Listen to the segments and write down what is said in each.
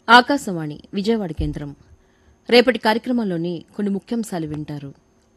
ఆకాశవాణి విజయవాడ కేంద్రం రేపటి కార్యక్రమంలోని కొన్ని ముఖ్యాంశాలు వింటారు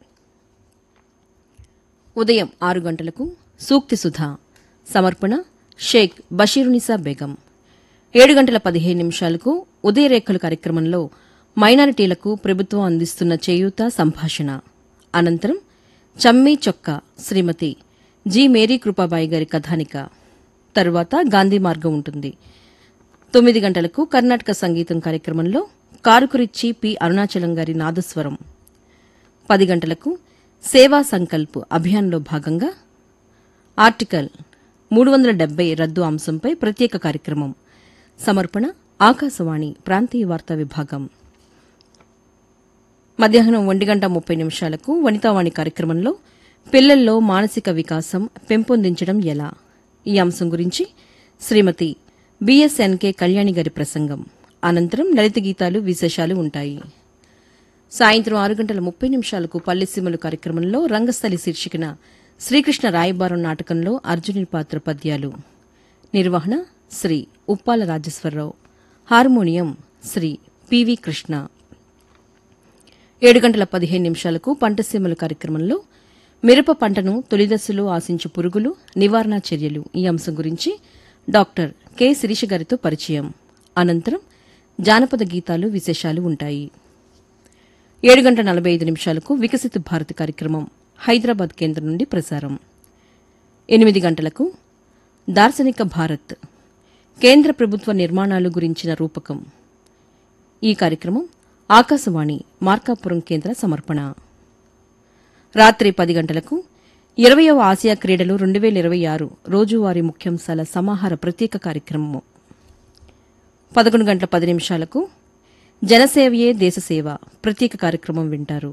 ఉదయం ఆరు గంటలకు సూక్తి సుధా సమర్పణ షేక్ బషీరునిసా బేగం ఏడు గంటల పదిహేను నిమిషాలకు ఉదయరేఖలు కార్యక్రమంలో మైనారిటీలకు ప్రభుత్వం అందిస్తున్న చేయూత సంభాషణ అనంతరం చమ్మి చొక్క శ్రీమతి జి మేరీ కృపాబాయి గారి కథానిక తరువాత గాంధీ మార్గం ఉంటుంది తొమ్మిది గంటలకు కర్ణాటక సంగీతం కార్యక్రమంలో కారుకురిచ్చి పి అరుణాచలం గారి నాదస్వరం పది గంటలకు సేవా సంకల్ప్ అభియాన్లో భాగంగా ఆర్టికల్ మూడు వందల డెబ్బై రద్దు అంశంపై ప్రత్యేక కార్యక్రమం సమర్పణ ఆకాశవాణి ప్రాంతీయ వార్తా విభాగం మధ్యాహ్నం ఒంటి గంట ముప్పై నిమిషాలకు వనితావాణి కార్యక్రమంలో పిల్లల్లో మానసిక వికాసం పెంపొందించడం ఎలా ఈ అంశం గురించి శ్రీమతి బిఎస్ఎన్కే కళ్యాణి గారి ప్రసంగం అనంతరం లలిత గీతాలు విశేషాలు ఉంటాయి సాయంత్రం ఆరు గంటల ముప్పై నిమిషాలకు పల్లెసీమలు కార్యక్రమంలో రంగస్థలి శీర్షికన శ్రీకృష్ణ రాయబారం నాటకంలో అర్జునుని పాత్ర పద్యాలు నిర్వహణ శ్రీ ఉప్పాల రాజేశ్వరరావు హార్మోనియం శ్రీ పివి కృష్ణ ఏడు గంటల పదిహేను నిమిషాలకు పంటసీమల కార్యక్రమంలో మిరప పంటను తొలిదశలో ఆశించు పురుగులు నివారణ చర్యలు ఈ అంశం గురించి డాక్టర్ కె శిరీష గారితో పరిచయం అనంతరం జానపద గీతాలు విశేషాలు ఉంటాయి ఏడు గంటల నలభై ఐదు నిమిషాలకు వికసిత భారత్ కార్యక్రమం హైదరాబాద్ కేంద్రం నుండి ప్రసారం ఎనిమిది గంటలకు దార్శనిక భారత్ కేంద్ర ప్రభుత్వ నిర్మాణాలు గురించిన రూపకం ఈ కార్యక్రమం ఆకాశవాణి మార్కాపురం కేంద్ర సమర్పణ రాత్రి పది గంటలకు ఇరవయవ ఆసియా క్రీడలు రెండు వేల ఇరవై ఆరు రోజువారీ ముఖ్యాంశాల సమాహార ప్రత్యేక కార్యక్రమం పదకొండు గంటల పది నిమిషాలకు జనసేవయే దేశసేవ ప్రత్యేక కార్యక్రమం వింటారు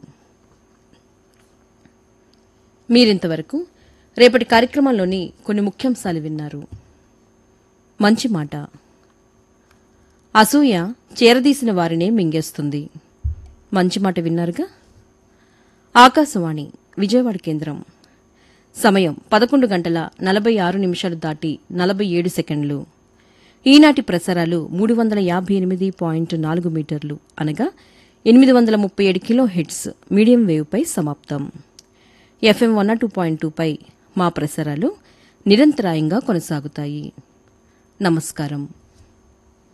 మీరింతవరకు రేపటి కార్యక్రమంలోని కొన్ని ముఖ్యాంశాలు విన్నారు మంచి మాట అసూయ చేరదీసిన వారినే మింగేస్తుంది మంచి మాట విన్నారుగా ఆకాశవాణి విజయవాడ కేంద్రం సమయం పదకొండు గంటల నలభై ఆరు నిమిషాలు దాటి నలభై ఏడు సెకండ్లు ఈనాటి ప్రసారాలు మూడు వందల యాభై ఎనిమిది పాయింట్ నాలుగు మీటర్లు అనగా ఎనిమిది వందల ముప్పై ఏడు కిలో హెడ్స్ మీడియం వేవ్పై సమాప్తం ఎఫ్ఎం వన్ టూ పాయింట్ టూపై మా ప్రసారాలు నిరంతరాయంగా కొనసాగుతాయి నమస్కారం